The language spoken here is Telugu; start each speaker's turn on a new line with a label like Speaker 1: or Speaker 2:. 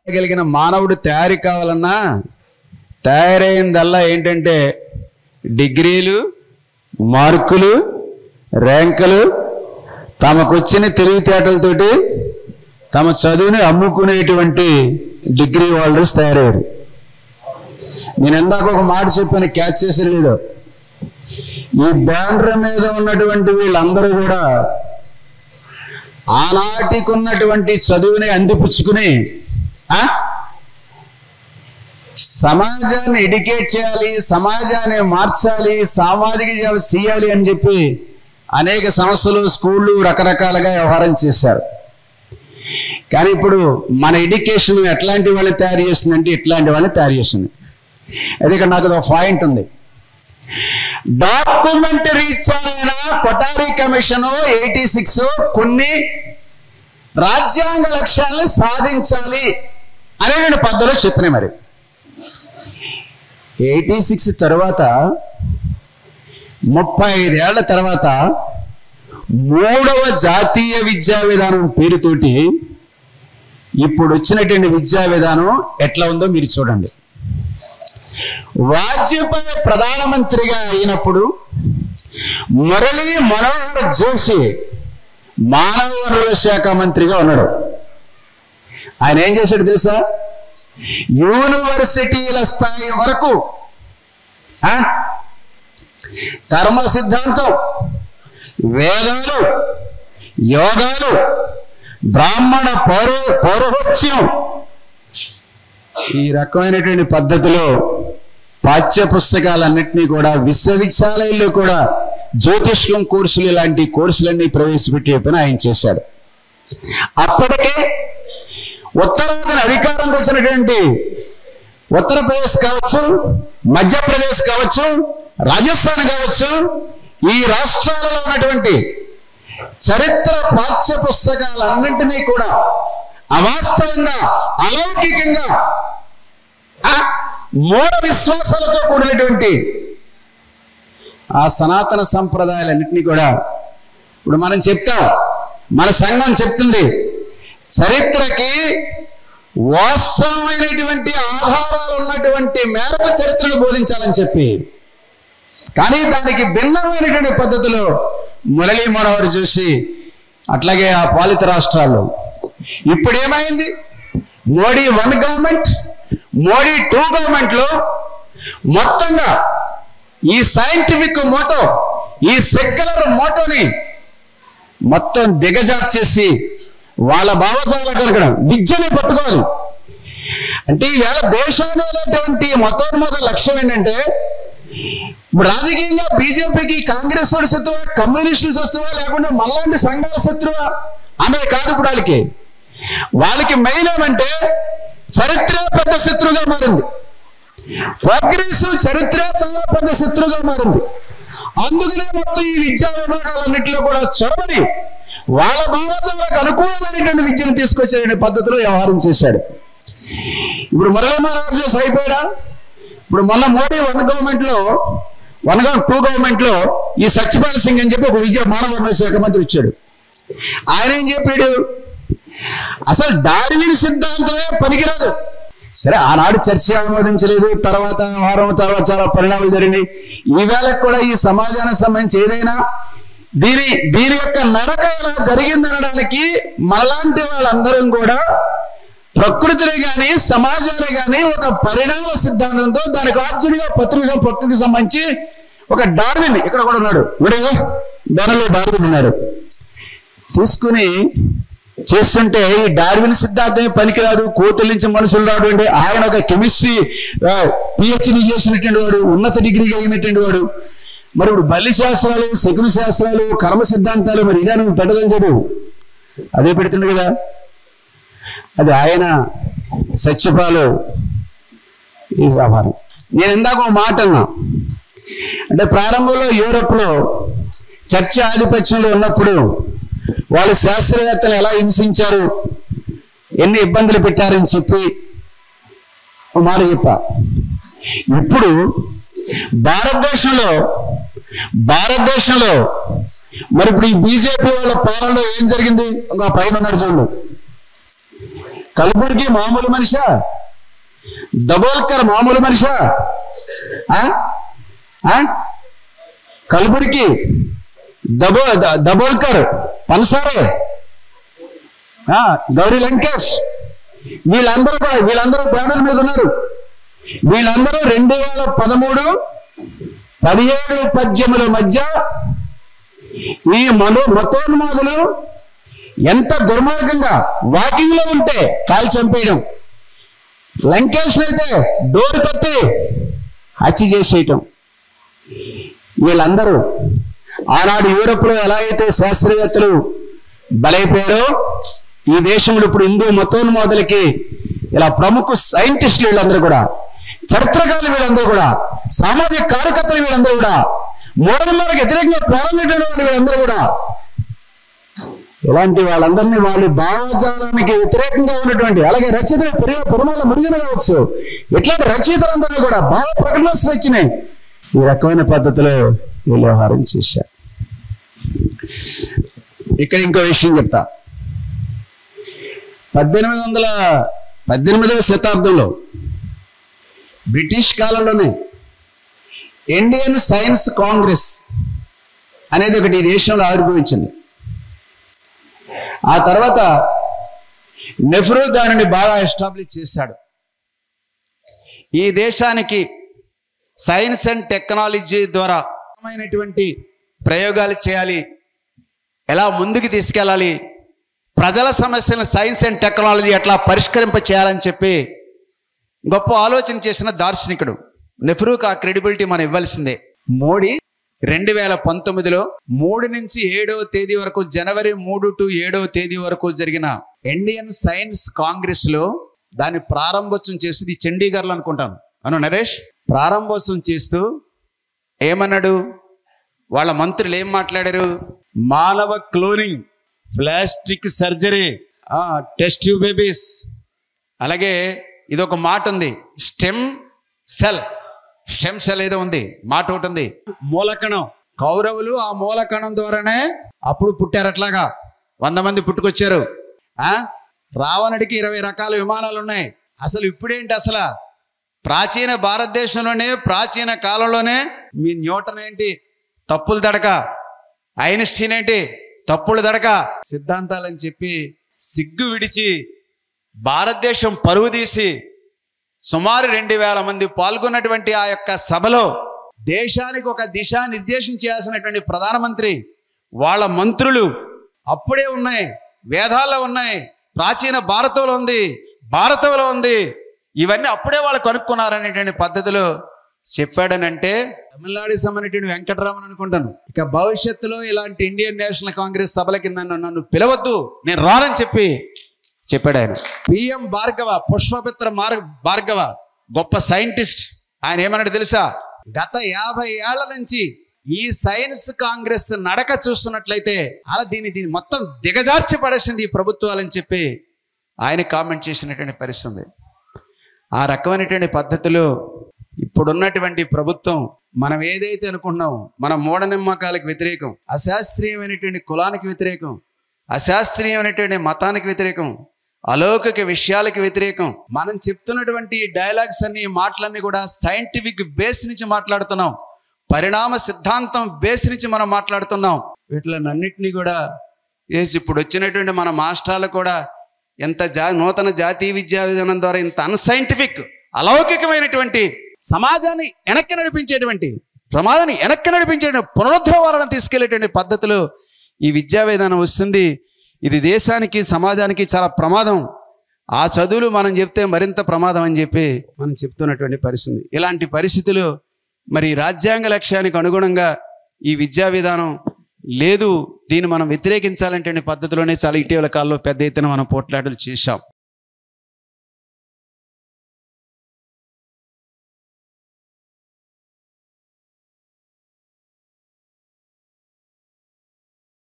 Speaker 1: కలిగిన మానవుడు తయారీ కావాలన్నా తయారైందల్లా ఏంటంటే డిగ్రీలు మార్కులు ర్యాంకులు తమకొచ్చిన తెలివితేటలతోటి తమ చదువుని అమ్ముకునేటువంటి డిగ్రీ హోల్డర్స్ తయారయ్యారు నేను ఇందాక ఒక మాట చెప్పాను క్యాచ్ చేసి లేదు ఈ బ్యానర్ మీద ఉన్నటువంటి వీళ్ళందరూ కూడా ఆనాటికి ఉన్నటువంటి చదువుని అందిపుచ్చుకుని ఆ? సమాజాన్ని ఎడ్యుకేట్ చేయాలి సమాజాన్ని మార్చాలి సామాజిక సేవ చేయాలి అని చెప్పి అనేక సంస్థలు స్కూళ్ళు రకరకాలుగా వ్యవహారం చేశారు కానీ ఇప్పుడు మన ఎడ్యుకేషన్ ఎట్లాంటి వాళ్ళని తయారు చేస్తుందంటే ఇట్లాంటి వాళ్ళని తయారు చేస్తుంది అది ఇక్కడ నాకు ఒక పాయింట్ ఉంది డాక్యుమెంటరీ ఇచ్చారైన కొటారి కమిషన్ ఎయిటీ సిక్స్ కొన్ని రాజ్యాంగ లక్ష్యాలను సాధించాలి అనేటువంటి పద్ధతిలో చెప్తున్నాయి మరి ఎయిటీ సిక్స్ తర్వాత ముప్పై ఐదేళ్ల తర్వాత మూడవ జాతీయ విద్యా విధానం పేరుతోటి ఇప్పుడు వచ్చినటువంటి విద్యా విధానం ఎట్లా ఉందో మీరు చూడండి వాజ్పేయి ప్రధానమంత్రిగా అయినప్పుడు మురళీ మనోహర్ జోషి మానవ వనరుల శాఖ మంత్రిగా ఉన్నాడు ఆయన ఏం చేశాడు తెలుసా యూనివర్సిటీల స్థాయి వరకు ఆ? కర్మ సిద్ధాంతం వేదాలు యోగాలు బ్రాహ్మణ పౌర పౌరోహత్యం ఈ రకమైనటువంటి పద్ధతిలో పాఠ్య పుస్తకాలన్నింటినీ కూడా విశ్వవిద్యాలయాల్లో కూడా జ్యోతిష్కం కోర్సులు ఇలాంటి కోర్సులన్నీ ప్రవేశపెట్టే పని ఆయన చేశాడు అప్పటికే ఉత్తరాదిన అధికారంకి వచ్చినటువంటి ఉత్తరప్రదేశ్ కావచ్చు మధ్యప్రదేశ్ కావచ్చు రాజస్థాన్ కావచ్చు ఈ రాష్ట్రాలలో ఉన్నటువంటి చరిత్ర పాఠ్య పుస్తకాలన్నింటినీ కూడా అవాస్తవంగా అలౌకికంగా ఆ, మూఢ విశ్వాసాలతో కూడినటువంటి ఆ సనాతన సంప్రదాయాలన్నింటినీ కూడా ఇప్పుడు మనం చెప్తాం మన సంఘం చెప్తుంది చరిత్రకి వాస్తవమైనటువంటి ఆధారాలు ఉన్నటువంటి మేరకు చరిత్రను బోధించాలని చెప్పి కానీ దానికి భిన్నమైనటువంటి పద్ధతిలో మురళీ మనోహర్ చూసి అట్లాగే ఆ పాలిత రాష్ట్రాల్లో ఇప్పుడు ఏమైంది Modi one government Modi two గవర్నమెంట్లో మొత్తంగా ఈ సైంటిఫిక్ మోటో ఈ సెక్యులర్ మోటోని మొత్తం దిగజార్చేసి వాళ్ళ భావజాల కలగడం విద్యని పట్టుకోవాలి అంటే ఈవేళ దేశంలో ఉన్నటువంటి మతోన్మత లక్ష్యం ఏంటంటే ఇప్పుడు రాజకీయంగా బీజేపీకి కాంగ్రెస్ వాడి శత్రువా కమ్యూనిస్టుల శత్రువా లేకుండా మళ్ళాంటి సంఘాల శత్రువా అనేది కాదు ఇప్పుడు వాళ్ళకి వాళ్ళకి మెయిన్ ఏమంటే చరిత్ర పెద్ద శత్రువుగా మారింది ప్రోగ్రెస్ చరిత్ర చాలా పెద్ద శత్రువుగా మారింది అందుకనే మొత్తం ఈ విద్యా విభాగాలన్నింటిలో కూడా చొరబడి వాళ్ళ భావజాలకు అనుకూలమైనటువంటి విద్యను తీసుకొచ్చే పద్ధతిలో వ్యవహారం చేశాడు ఇప్పుడు మురళీ మహారాజు అయిపోయాడా ఇప్పుడు మొన్న మోడీ వన్ గవర్నమెంట్ లో వన్ టూ గవర్నమెంట్ లో ఈ సత్యపాల్ సింగ్ అని చెప్పి ఒక విద్యా మానవ వనరుల శాఖ మంత్రి ఇచ్చాడు ఆయన ఏం చెప్పాడు అసలు డార్విన్ సిద్ధాంతమే పనికిరాదు సరే ఆనాడు చర్చ ఆమోదించలేదు తర్వాత వారం తర్వాత చాలా పరిణామాలు జరిగినాయి ఈవేళకు కూడా ఈ సమాజానికి సంబంధించి ఏదైనా దీని దీని యొక్క నడక ఇలా జరిగిందనడానికి మనలాంటి వాళ్ళందరం కూడా ప్రకృతిని కానీ సమాజాన్ని కానీ ఒక పరిణామ సిద్ధాంతంతో దానికి ఆర్జుడిగా పత్రిక ప్రకృతికి సంబంధించి ఒక డార్విన్ ఇక్కడ కూడా ఉన్నాడు ఇవిడేగా దానిలో డార్విన్ ఉన్నాడు తీసుకుని చేస్తుంటే ఈ డార్విన్ సిద్ధాంతమే పనికిరాదు కోతుల నుంచి మనుషులు రావడం అంటే ఆయన ఒక కెమిస్ట్రీ పిహెచ్డి చేసినటువంటి వాడు ఉన్నత డిగ్రీ కలిగినటువంటి వాడు మరి ఇప్పుడు బలి శాస్త్రాలు శకుని శాస్త్రాలు కర్మ సిద్ధాంతాలు మరి ఇదే నువ్వు పెట్టదని చెప్పు అదే పెడుతుండే కదా అది ఆయన సత్యపాలు ఈ వ్యవహారం నేను ఇందాక ఒక మాట అన్నా అంటే ప్రారంభంలో యూరోప్లో చర్చ ఆధిపత్యంలో ఉన్నప్పుడు వాళ్ళు శాస్త్రవేత్తలు ఎలా హింసించారు ఎన్ని ఇబ్బందులు పెట్టారని చెప్పి ఒక మాట చెప్పా ఇప్పుడు భారతదేశంలో భారతదేశంలో మరి ఇప్పుడు ఈ బీజేపీ వాళ్ళ పాలనలో ఏం జరిగింది ఇంకా పైన ఉన్నాడు చూడండి కల్బుర్గి మామూలు మనిషా దబోల్కర్ మామూలు మనిషా ఆ? ఆ? కల్బుర్గి దబో ద- దబోల్కర్ పన్సారే ఆ, గౌరీ లంకేష్ వీళ్ళందరూ కూడా వీళ్ళందరూ బ్యానర్ మీద ఉన్నారు వీళ్ళందరూ రెండు వేల పదమూడు పదిహేడు పద్యముల మధ్య ఈ మను మతోన్మాదులు ఎంత దుర్మార్గంగా వాకింగ్ లో ఉంటే కాల్ చంపేయడం లంకేష్ అయితే డోర్ తప్పి హత్య చేసేయటం వీళ్ళందరూ ఆనాడు యూరోప్లో ఎలా అయితే శాస్త్రవేత్తలు బలైపోయారో ఈ దేశంలో ఇప్పుడు హిందూ మతోన్మాదులకి ఇలా ప్రముఖ సైంటిస్టులు వీళ్ళందరూ కూడా చరిత్రకారులు వీళ్ళందరూ కూడా సామాజిక కార్యకర్తలు వీళ్ళందరూ కూడా మూఢనమ్మలకు వ్యతిరేకంగా పోరాడినటువంటి వాళ్ళు వీళ్ళందరూ కూడా ఇలాంటి వాళ్ళందరినీ వాళ్ళ భావజాలానికి వ్యతిరేకంగా ఉన్నటువంటి అలాగే రచయిత పెరిగ పెరుమాల మురుగన కావచ్చు ఇట్లాంటి రచయితలందరూ కూడా భావ ప్రకటన స్వేచ్ఛనే ఈ రకమైన పద్ధతిలో వీళ్ళు వ్యవహారం చేశారు ఇక్కడ ఇంకో విషయం చెప్తా పద్దెనిమిది వందల పద్దెనిమిదవ శతాబ్దంలో బ్రిటిష్ కాలంలోనే ఇండియన్ సైన్స్ కాంగ్రెస్ అనేది ఒకటి ఈ దేశంలో ఆవిర్భవించింది ఆ తర్వాత నెహ్రూ దానిని బాగా ఎస్టాబ్లిష్ చేశాడు ఈ దేశానికి సైన్స్ అండ్ టెక్నాలజీ ద్వారా అయినటువంటి ప్రయోగాలు చేయాలి ఎలా ముందుకు తీసుకెళ్ళాలి ప్రజల సమస్యలను సైన్స్ అండ్ టెక్నాలజీ ఎట్లా పరిష్కరింప చేయాలని చెప్పి గొప్ప ఆలోచన చేసిన దార్శనికుడు నెహ్రూకి ఆ క్రెడిబిలిటీ మనం ఇవ్వాల్సిందే మోడీ రెండు వేల పంతొమ్మిదిలో మూడు నుంచి ఏడవ తేదీ వరకు జనవరి మూడు టు ఏడవ తేదీ వరకు జరిగిన ఇండియన్ సైన్స్ కాంగ్రెస్ లో దాన్ని ప్రారంభోత్సవం చేసింది చండీగఢ్లో అనుకుంటాను అను నరేష్ ప్రారంభోత్సవం చేస్తూ ఏమన్నాడు వాళ్ళ మంత్రులు ఏం మాట్లాడారు మానవ cloning plastic surgery test tube babies అలాగే ఇది ఒక మాట ఉంది స్టెమ్ సెల్ స్టెమ్ సెల్ ఏదో ఉంది మాట ఒకటి ఉంది మూలకణం కౌరవులు ఆ మూలకణం ద్వారానే అప్పుడు పుట్టారు అట్లాగా వంద మంది పుట్టుకొచ్చారు ఆ రావణుడికి ఇరవై రకాల విమానాలు ఉన్నాయి అసలు ఇప్పుడేంటి అసలు ప్రాచీన భారతదేశంలోనే ప్రాచీన కాలంలోనే మీ న్యూటన్ ఏంటి తప్పులు దడక ఐన్స్టీన్ ఏంటి తప్పులు దడక సిద్ధాంతాలని చెప్పి సిగ్గు విడిచి భారతదేశం పరువు తీసి సుమారు రెండు వేల మంది పాల్గొన్నటువంటి ఆ యొక్క సభలో దేశానికి ఒక దిశా నిర్దేశం చేయాల్సినటువంటి ప్రధానమంత్రి వాళ్ళ మంత్రులు అప్పుడే ఉన్నాయి వేదాల్లో ఉన్నాయి ప్రాచీన భారతంలో ఉంది భారతంలో ఉంది ఇవన్నీ అప్పుడే వాళ్ళు కనుక్కున్నారనేటువంటి పద్ధతిలో చెప్పాడనంటే తమిళనాడుకి సంబంధించిన వెంకటరామన్ అనుకుంటాను ఇక భవిష్యత్తులో ఇలాంటి ఇండియన్ నేషనల్ కాంగ్రెస్ సభలకి నన్ను నన్ను పిలవద్దు నేను రానని చెప్పి చెప్పాడు ఆయన పిఎం భార్గవ పుష్పమిత్ర మార్గ భార్గవ గొప్ప సైంటిస్ట్ ఆయన ఏమన్నాడు తెలుసా గత యాభై ఏళ్ల నుంచి ఈ సైన్స్ కాంగ్రెస్ నడక చూస్తున్నట్లయితే అలా దీన్ని దీన్ని మొత్తం దిగజార్చి పడేసింది ఈ ప్రభుత్వాలని చెప్పి ఆయన కామెంట్ చేసినటువంటి పరిస్థితి ఉంది ఆ రకమైనటువంటి పద్ధతిలో ఇప్పుడున్నటువంటి ప్రభుత్వం మనం ఏదైతే అనుకుంటున్నామో మన మూఢనమ్మకాలకు వ్యతిరేకం అశాస్త్రీయమైనటువంటి కులానికి వ్యతిరేకం అశాస్త్రీయమైనటువంటి మతానికి వ్యతిరేకం అలౌకిక విషయాలకు వ్యతిరేకం మనం చెప్తున్నటువంటి ఈ డైలాగ్స్ అన్ని ఈ మాటలన్నీ కూడా సైంటిఫిక్ బేస్ నుంచి మాట్లాడుతున్నాం పరిణామ సిద్ధాంతం బేస్ నుంచి మనం మాట్లాడుతున్నాం వీటిలన్నింటినీ కూడా వేసి ఇప్పుడు వచ్చినటువంటి మన మాస్టర్లు కూడా ఎంత జా నూతన జాతీయ విద్యా విధానం ద్వారా ఇంత అన్సైంటిఫిక్ అలౌకికమైనటువంటి సమాజాన్ని వెనక్కి నడిపించేటువంటి సమాజాన్ని వెనక్కి నడిపించే పునరుద్ధరణ తీసుకెళ్లేటువంటి పద్ధతిలో ఈ విద్యా విధానం వస్తుంది ఇది దేశానికి సమాజానికి చాలా ప్రమాదం ఆ చదువులు మనం చెప్తే మరింత ప్రమాదం అని చెప్పి మనం చెప్తున్నటువంటి పరిస్థితి ఇలాంటి పరిస్థితులు మరి రాజ్యాంగ లక్ష్యానికి అనుగుణంగా ఈ విద్యా విధానం లేదు దీన్ని మనం వ్యతిరేకించాలంటే పద్ధతిలోనే చాలా ఇటీవల కాలంలో పెద్ద ఎత్తున మనం పోట్లాటలు చేశాం